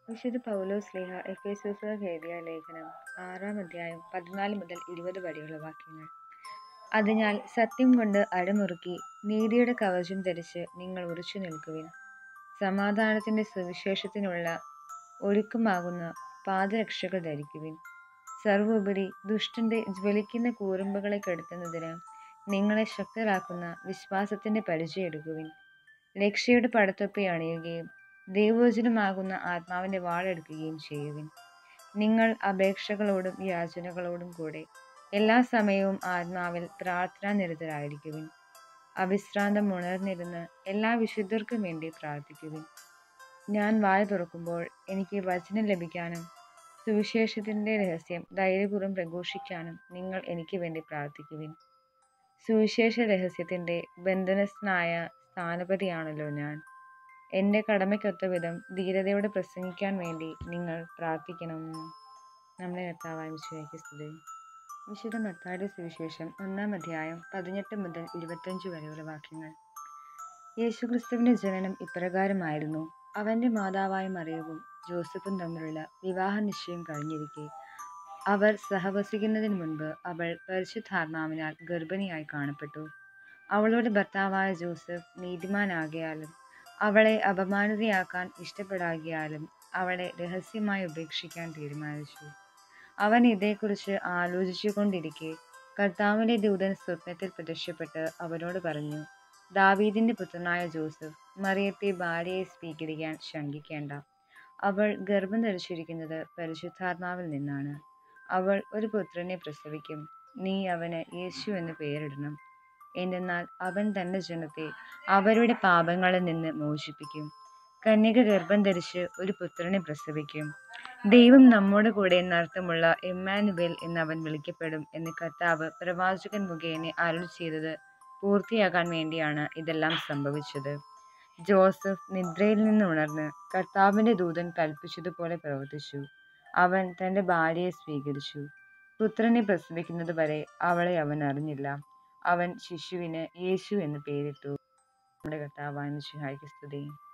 വിശുദ്ധ പൗലോസ് സ്ലീഹ എഫേസ്യോസുകാർക്ക് എഴുതിയ ലേഖനം ആറാം അധ്യായം പതിനാല് മുതൽ ഇരുപത് വരെയുള്ള വാക്യങ്ങൾ അതിനാൽ സത്യം കൊണ്ട് അരമുറുക്കി നീതിയുടെ കവചം ധരിച്ച് നിങ്ങൾ ഉറച്ചു നിൽക്കുവിൻ സമാധാനത്തിന്റെ സുവിശേഷത്തിനുള്ള ഒഴുക്കുമാകുന്ന പാദരക്ഷകൾ ധരിക്കുവിൻ സർവോപരി ദുഷ്ടന്റെ ജ്വലിക്കുന്ന കൂറുമ്പുകളെ കെടുത്തുന്നതിന് നിങ്ങളെ ശക്തരാക്കുന്ന വിശ്വാസത്തിന്റെ പരിചയം എടുക്കുവിൻ രക്ഷയുടെ പടത്തൊപ്പി അണിയുകയും ദൈവോചനമാകുന്ന ആത്മാവിന്റെ വാളെടുക്കുകയും ചെയ്യുവിൻ നിങ്ങൾ അപേക്ഷകളോടും യാചനകളോടും കൂടെ എല്ലാ സമയവും ആത്മാവിൽ പ്രാർത്ഥനാ നിരതരായിരിക്കുവിൻ അവിശ്രാന്തം ഉണർന്നിരുന്ന് എല്ലാ വിശുദ്ധർക്കും വേണ്ടി പ്രാർത്ഥിക്കുവിൻ ഞാൻ വായ തുറക്കുമ്പോൾ എനിക്ക് വചനം ലഭിക്കാനും സുവിശേഷത്തിന്റെ രഹസ്യം ധൈര്യപൂർവ്വം പ്രഘോഷിക്കാനും നിങ്ങൾ എനിക്ക് വേണ്ടി പ്രാർത്ഥിക്കുവിൻ സുവിശേഷ രഹസ്യത്തിന്റെ ബന്ധനസ്ഥനായ സ്ഥാനപതിയാണല്ലോ ഞാൻ എൻ്റെ കടമയ്ക്കൊത്ത വിധം ധീരതയോടെ പ്രസംഗിക്കാൻ വേണ്ടി നിങ്ങൾ പ്രാർത്ഥിക്കണം നമ്മളെ കർത്താവായ മിശിഹായ്ക്ക് സ്തുതി വിശുദ്ധ മത്തായുടെ സുവിശേഷം ഒന്നാം അധ്യായം പതിനെട്ട് മുതൽ ഇരുപത്തഞ്ച് വരെയുള്ള വാക്യങ്ങൾ യേശുക്രിസ്തുവിന്റെ ജനനം ഇപ്രകാരമായിരുന്നു അവന്റെ മാതാവായ മറിയവും ജോസഫും തമ്മിലുള്ള വിവാഹ നിശ്ചയം കഴിഞ്ഞിരിക്കെ അവർ സഹവസിക്കുന്നതിന് മുൻപ് അവൾ പരിശുദ്ധാത്മാവിനാൽ ഗർഭിണിയായി കാണപ്പെട്ടു അവളുടെ ഭർത്താവായ ജോസഫ് നീതിമാനാകിയാലും അവളെ അപമാനിതയാക്കാൻ ഇഷ്ടപ്പെടാകിയാലും അവളെ രഹസ്യമായി ഉപേക്ഷിക്കാൻ തീരുമാനിച്ചു അവൻ ഇതേക്കുറിച്ച് ആലോചിച്ചു കൊണ്ടിരിക്കെ കർത്താവിന്റെ ദൂതൻ സ്വപ്നത്തിൽ പ്രത്യക്ഷപ്പെട്ട് അവരോട് പറഞ്ഞു ദാവീദിന്റെ പുത്രനായ ജോസഫ് മറിയത്തെ ഭാര്യയെ സ്വീകരിക്കാൻ ശങ്കിക്കേണ്ട അവൾ ഗർഭം ധരിച്ചിരിക്കുന്നത് പരിശുദ്ധാത്മാവിൽ നിന്നാണ് അവൾ ഒരു പുത്രനെ പ്രസവിക്കും നീ അവന് യേശു എന്ന് പേരിടണം എന്തെന്നാൽ അവൻ തന്റെ ജനത്തെ അവരുടെ പാപങ്ങളിൽ നിന്ന് മോചിപ്പിക്കും കന്യക ഗർഭം ധരിച്ച് ഒരു പുത്രനെ പ്രസവിക്കും ദൈവം നമ്മോട് കൂടെ എന്നർത്ഥമുള്ള എമ്മാനുവേൽ എന്ന് അവൻ വിളിക്കപ്പെടും എന്ന് കർത്താവ് പ്രവാചകൻ മുഖേന അരുൾ ചെയ്തത് പൂർത്തിയാകാൻ വേണ്ടിയാണ് ഇതെല്ലാം സംഭവിച്ചത് ജോസഫ് നിദ്രയിൽ നിന്ന് ഉണർന്ന് കർത്താവിന്റെ ദൂതൻ കൽപ്പിച്ചതുപോലെ പ്രവർത്തിച്ചു അവൻ തന്റെ ഭാര്യയെ സ്വീകരിച്ചു പുത്രനെ പ്രസവിക്കുന്നത് വരെ അവളെ അവൻ അറിഞ്ഞില്ല അവൻ ശിശുവിന് യേശു എന്ന് പേരിട്ടു നമ്മുടെ കർത്താവായ മിശിഹായ്ക്ക് സ്തുതി